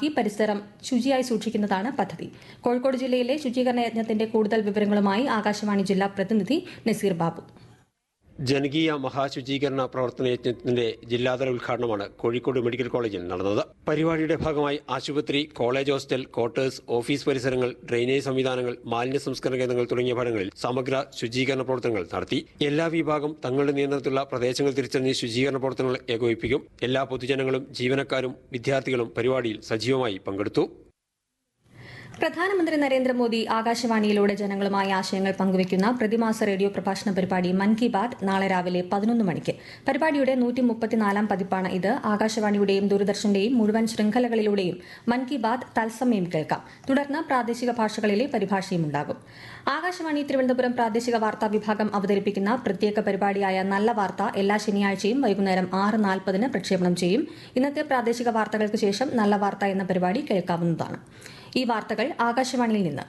ആക്കി പരിസരം ശുചിയായി സൂക്ഷിക്കുന്നതാണ് പദ്ധതി കോഴിക്കോട് ജില്ലയിലെ ശുചീകരണ യജ്ഞത്തിന്റെ കൂടുതൽ വിവരങ്ങളുമായി ആകാശവാണി ജില്ലാ പ്രതിനിധി നസീർ ബാബു ജനകീയ മഹാശുചീകരണ പ്രവർത്തന യജ്ഞത്തിന്റെ ജില്ലാതല ഉദ്ഘാടനമാണ് കോഴിക്കോട് മെഡിക്കൽ കോളേജിൽ നടന്നത് പരിപാടിയുടെ ഭാഗമായി ആശുപത്രി കോളേജ് ഹോസ്റ്റൽ ക്വാർട്ടേഴ്സ് ഓഫീസ് പരിസരങ്ങൾ ഡ്രെയിനേജ് സംവിധാനങ്ങൾ മാലിന്യ സംസ്കരണ കേന്ദ്രങ്ങൾ തുടങ്ങിയ ഭാഗങ്ങളിൽ സമഗ്ര ശുചീകരണ പ്രവർത്തനങ്ങൾ നടത്തി എല്ലാ വിഭാഗം തങ്ങളുടെ നിയന്ത്രണത്തിലുള്ള പ്രദേശങ്ങൾ തിരിച്ചറിഞ്ഞ് ശുചീകരണ പ്രവർത്തനങ്ങൾ ഏകോപിപ്പിക്കും എല്ലാ പൊതുജനങ്ങളും ജീവനക്കാരും വിദ്യാർത്ഥികളും പരിപാടിയിൽ സജീവമായി പങ്കെടുത്തു പ്രധാനമന്ത്രി നരേന്ദ്രമോദി ആകാശവാണിയിലൂടെ ജനങ്ങളുമായി ആശയങ്ങൾ പങ്കുവയ്ക്കുന്ന പ്രതിമാസ റേഡിയോ പ്രഭാഷണ പരിപാടി മൻ കി ബാത് നാളെ രാവിലെ പതിനൊന്ന് മണിക്ക് പരിപാടിയുടെ നൂറ്റി മുപ്പത്തിനാലാം പതിപ്പാണ് ഇത് ആകാശവാണിയുടെയും ദൂരദർശന്റെയും മുഴുവൻ ശൃംഖലകളിലൂടെയും മൻ കി ബാത് തത്സമയം കേൾക്കാം തുടർന്ന് പ്രാദേശിക ഭാഷകളിലെ പരിഭാഷയും ഉണ്ടാകും ആകാശവാണി തിരുവനന്തപുരം പ്രാദേശിക വാർത്താ വിഭാഗം അവതരിപ്പിക്കുന്ന പ്രത്യേക പരിപാടിയായ നല്ല വാർത്ത എല്ലാ ശനിയാഴ്ചയും വൈകുന്നേരം ആറ് നാൽപ്പതിന് പ്രക്ഷേപണം ചെയ്യും ഇന്നത്തെ പ്രാദേശിക വാർത്തകൾക്ക് ശേഷം നല്ല വാർത്ത എന്ന പരിപാടി കേൾക്കാവുന്നതാണ് ഈ വാർത്തകൾ ആകാശവാണിയിൽ നിന്ന്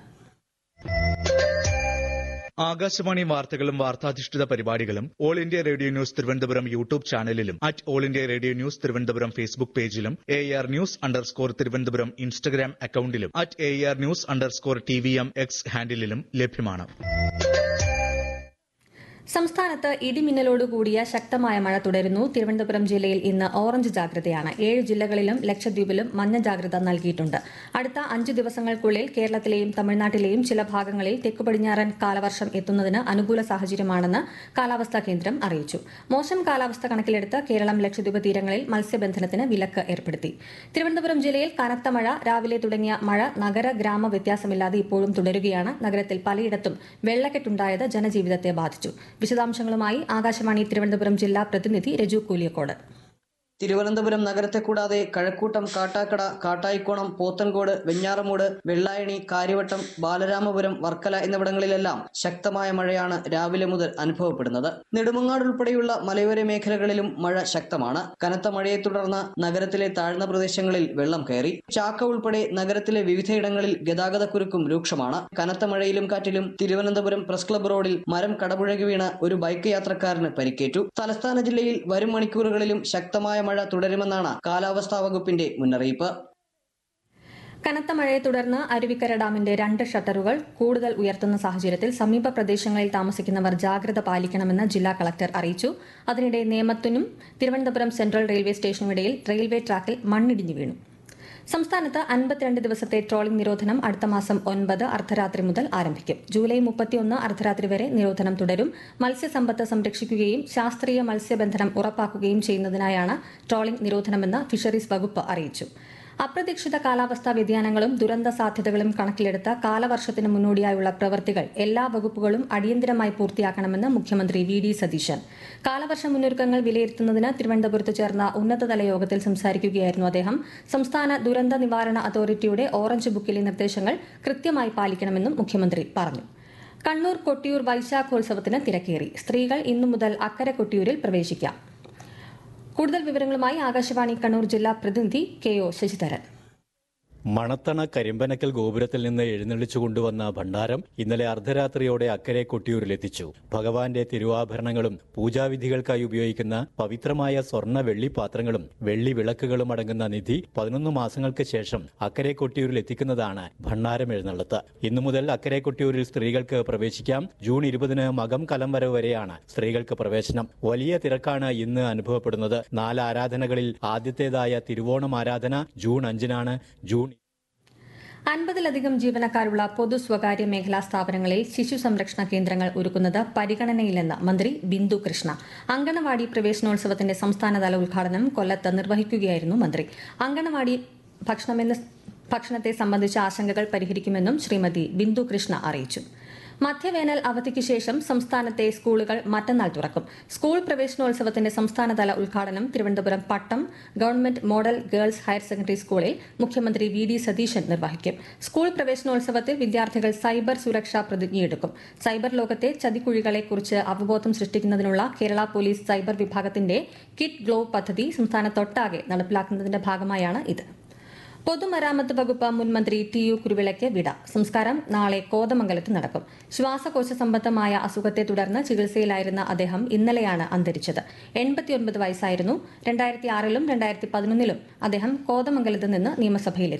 ആകാശവാണി വാർത്തകളും വാർത്താധിഷ്ഠിത പരിപാടികളും all India radio news Thiruvananthapuram YouTube ചാനലിലും at all India radio news Thiruvananthapuram Facebook പേജിലും A R news underscore Thiruvananthapuram Instagram അക്കൌണ്ടിലും at A R news underscore T V M X ഹാൻഡിലും ലഭ്യമാണ് സംസ്ഥാനത്ത് ഇടിമിന്നലോട് കൂടിയ ശക്തമായ മഴ തുടരുന്നു തിരുവനന്തപുരം ജില്ലയിൽ ഇന്ന് ഓറഞ്ച് ജാഗ്രതയാണ് ഏഴ് ജില്ലകളിലും ലക്ഷദ്വീപിലും മഞ്ഞ ജാഗ്രത നൽകിയിട്ടുണ്ട് അടുത്ത അഞ്ച് ദിവസങ്ങൾക്കുള്ളിൽ കേരളത്തിലെയും തമിഴ്നാട്ടിലെയും ചില ഭാഗങ്ങളിൽ തെക്കു പടിഞ്ഞാറൻ കാലവർഷം എത്തുന്നതിന് അനുകൂല സാഹചര്യമാണെന്ന് കാലാവസ്ഥാ കേന്ദ്രം അറിയിച്ചു മോശം കാലാവസ്ഥ കണക്കിലെടുത്ത് കേരളം ലക്ഷദ്വീപ് തീരങ്ങളിൽ മത്സ്യബന്ധനത്തിന് വിലക്ക് ഏർപ്പെടുത്തി തിരുവനന്തപുരം ജില്ലയിൽ കനത്ത മഴ രാവിലെ തുടങ്ങിയ മഴ നഗര ഗ്രാമ വ്യത്യാസമില്ലാതെ ഇപ്പോഴും തുടരുകയാണ് നഗരത്തിൽ പലയിടത്തും വെള്ളക്കെട്ടുണ്ടായത് ജനജീവിതത്തെ ബാധിച്ചു വിശദാംശങ്ങളുമായി ആകാശവാണി തിരുവനന്തപുരം ജില്ലാ പ്രതിനിധി രജു കൂലിയക്കോട് തിരുവനന്തപുരം നഗരത്തെ കൂടാതെ കഴക്കൂട്ടം കാട്ടാക്കട കാട്ടായിക്കോണം പോത്തൻകോട് വെഞ്ഞാറമൂട് വെള്ളായണി കാര്യവട്ടം ബാലരാമപുരം വർക്കല എന്നിവിടങ്ങളിലെല്ലാം ശക്തമായ മഴയാണ് രാവിലെ മുതൽ അനുഭവപ്പെടുന്നത് നെടുമങ്ങാട് ഉൾപ്പെടെയുള്ള മലയോര മേഖലകളിലും മഴ ശക്തമാണ് കനത്ത മഴയെ തുടർന്ന് നഗരത്തിലെ താഴ്ന്ന പ്രദേശങ്ങളിൽ വെള്ളം കയറി ചാക്ക ഉൾപ്പെടെ നഗരത്തിലെ വിവിധയിടങ്ങളിൽ ഗതാഗതക്കുരുക്കും രൂക്ഷമാണ് കനത്ത മഴയിലും കാറ്റിലും തിരുവനന്തപുരം പ്രസ് ക്ലബ് റോഡിൽ മരം കടപുഴകി വീണ് ഒരു ബൈക്ക് യാത്രക്കാരന് പരിക്കേറ്റു തലസ്ഥാന ജില്ലയിൽ വരും മണിക്കൂറുകളിലും ശക്തമായ മഴ തുടരുമെന്നാണ് കാലാവസ്ഥാ വകുപ്പിന്റെ മുന്നറിയിപ്പ് കനത്ത മഴയെ തുടർന്ന് അരുവിക്കര ഡാമിന്റെ രണ്ട് ഷട്ടറുകൾ കൂടുതൽ ഉയർത്തുന്ന സാഹചര്യത്തിൽ സമീപ പ്രദേശങ്ങളിൽ താമസിക്കുന്നവർ ജാഗ്രത പാലിക്കണമെന്ന് ജില്ലാ കളക്ടർ അറിയിച്ചു അതിനിടെ നേമത്തിനും തിരുവനന്തപുരം സെൻട്രൽ റെയിൽവേ സ്റ്റേഷനുമിടയിൽ റെയിൽവേ ട്രാക്കിൽ മണ്ണിടിഞ്ഞു വീണു സംസ്ഥാനത്ത് അൻപത്തിരണ്ട് ദിവസത്തെ ട്രോളിംഗ് നിരോധനം അടുത്ത മാസം ഒൻപത് അർദ്ധരാത്രി മുതൽ ആരംഭിക്കും ജൂലൈ മുപ്പത്തിയൊന്ന് അർദ്ധരാത്രി വരെ നിരോധനം തുടരും മത്സ്യസമ്പത്ത് സംരക്ഷിക്കുകയും ശാസ്ത്രീയ മത്സ്യബന്ധനം ഉറപ്പാക്കുകയും ചെയ്യുന്നതിനായാണ് ട്രോളിംഗ് നിരോധനമെന്ന് ഫിഷറീസ് വകുപ്പ് അറിയിച്ചു അപ്രതീക്ഷിത കാലാവസ്ഥാ വ്യതിയാനങ്ങളും ദുരന്ത സാധ്യതകളും കണക്കിലെടുത്ത കാലവർഷത്തിന് മുന്നോടിയായുള്ള പ്രവൃത്തികൾ എല്ലാ വകുപ്പുകളും അടിയന്തരമായി പൂർത്തിയാക്കണമെന്ന് മുഖ്യമന്ത്രി വി ഡി സതീശൻ കാലവർഷ മുന്നൊരുക്കങ്ങൾ വിലയിരുത്തുന്നതിന് തിരുവനന്തപുരത്ത് ചേർന്ന ഉന്നതതല യോഗത്തിൽ സംസാരിക്കുകയായിരുന്നു അദ്ദേഹം സംസ്ഥാന ദുരന്ത നിവാരണ അതോറിറ്റിയുടെ ഓറഞ്ച് ബുക്കിലെ നിർദ്ദേശങ്ങൾ കൃത്യമായി പാലിക്കണമെന്നും മുഖ്യമന്ത്രി പറഞ്ഞു കണ്ണൂർ കൊട്ടിയൂർ വൈശാഖോത്സവത്തിന് തിരക്കേറി സ്ത്രീകൾ ഇന്നു മുതൽ അക്കരെ കൊട്ടിയൂരിൽ പ്രവേശിക്കാം കൂടുതൽ വിവരങ്ങളുമായി ആകാശവാണി കണ്ണൂർ ജില്ലാ പ്രതിനിധി കെ ഒ ശശിധരൻ മണത്തണ കരിമ്പനക്കൽ ഗോപുരത്തിൽ നിന്ന് എഴുന്നള്ളിച്ചു കൊണ്ടുവന്ന ഭണ്ഡാരം ഇന്നലെ അർദ്ധരാത്രിയോടെ അക്കരെ കൊട്ടിയൂരിലെത്തിച്ചു ഭഗവാന്റെ തിരുവാഭരണങ്ങളും പൂജാവിധികൾക്കായി ഉപയോഗിക്കുന്ന പവിത്രമായ സ്വർണ്ണ വെള്ളി പാത്രങ്ങളും വെള്ളി വിളക്കുകളും അടങ്ങുന്ന നിധി പതിനൊന്ന് മാസങ്ങൾക്ക് ശേഷം അക്കരെ കൊട്ടിയൂരിൽ എത്തിക്കുന്നതാണ് ഭണ്ഡാരം എഴുന്നള്ളത്ത് ഇന്നു മുതൽ അക്കരെ കൊട്ടിയൂരിൽ സ്ത്രീകൾക്ക് പ്രവേശിക്കാം ജൂൺ ഇരുപതിന് മകം കലംവരവ് വരെയാണ് സ്ത്രീകൾക്ക് പ്രവേശനം വലിയ തിരക്കാണ് ഇന്ന് അനുഭവപ്പെടുന്നത് നാല് ആരാധനകളിൽ ആദ്യത്തേതായ തിരുവോണം ആരാധന ജൂൺ അഞ്ചിനാണ് ജൂൺ അൻപതിലധികം ജീവനക്കാരുള്ള പൊതു സ്വകാര്യ മേഖലാ സ്ഥാപനങ്ങളിൽ ശിശു സംരക്ഷണ കേന്ദ്രങ്ങൾ ഒരുക്കുന്നത് പരിഗണനയിലെന്ന് മന്ത്രി ബിന്ദു കൃഷ്ണ അങ്കണവാടി പ്രവേശനോത്സവത്തിന്റെ സംസ്ഥാനതല ഉദ്ഘാടനം കൊല്ലത്ത് നിർവഹിക്കുകയായിരുന്നു മന്ത്രി അങ്കണവാടി ഭക്ഷണമെന്ന് ഭക്ഷണത്തെ സംബന്ധിച്ച ആശങ്കകൾ പരിഹരിക്കുമെന്നും ശ്രീമതി ബിന്ദു കൃഷ്ണ അറിയിച്ചു മധ്യവേനൽ അവധിക്ക് ശേഷം സംസ്ഥാനത്തെ സ്കൂളുകൾ മറ്റന്നാൾ തുറക്കും സ്കൂൾ പ്രവേശനോത്സവത്തിന്റെ സംസ്ഥാനതല ഉദ്ഘാടനം Thiruvananthapuram Pattom government model girls higher secondary സ്കൂളിൽ മുഖ്യമന്ത്രി വി ഡി സതീശൻ നിർവഹിക്കും സ്കൂൾ പ്രവേശനോത്സവത്തിൽ വിദ്യാർത്ഥികൾ സൈബർ സുരക്ഷാ പ്രതിജ്ഞയെടുക്കും സൈബർ ലോകത്തെ ചതിക്കുഴികളെക്കുറിച്ച് അവബോധം സൃഷ്ടിക്കുന്നതിനുള്ള കേരള പോലീസ് സൈബർ വിഭാഗത്തിന്റെ കിറ്റ് ഗ്ലോ പദ്ധതി സംസ്ഥാനത്തൊട്ടാകെ നടപ്പിലാക്കുന്നതിന്റെ ഭാഗമായാണ് ഇത് പൊതുമരാമത്ത് വകുപ്പ് മുൻമന്ത്രി ടി യു കുരുവിളയ്ക്ക് വിട സംസ്കാരം നാളെ കോതമംഗലത്ത് നടക്കും ശ്വാസകോശ സംബന്ധമായ അസുഖത്തെ തുടർന്ന് ചികിത്സയിലായിരുന്ന അദ്ദേഹം ഇന്നലെയാണ് അന്തരിച്ചത് എൺപത്തിയൊൻപത് വയസ്സായിരുന്നു രണ്ടായിരത്തി ആറിലും രണ്ടായിരത്തി പതിനൊന്നിലും അദ്ദേഹം കോതമംഗലത്ത് നിന്ന് നിയമസഭയിലെത്തി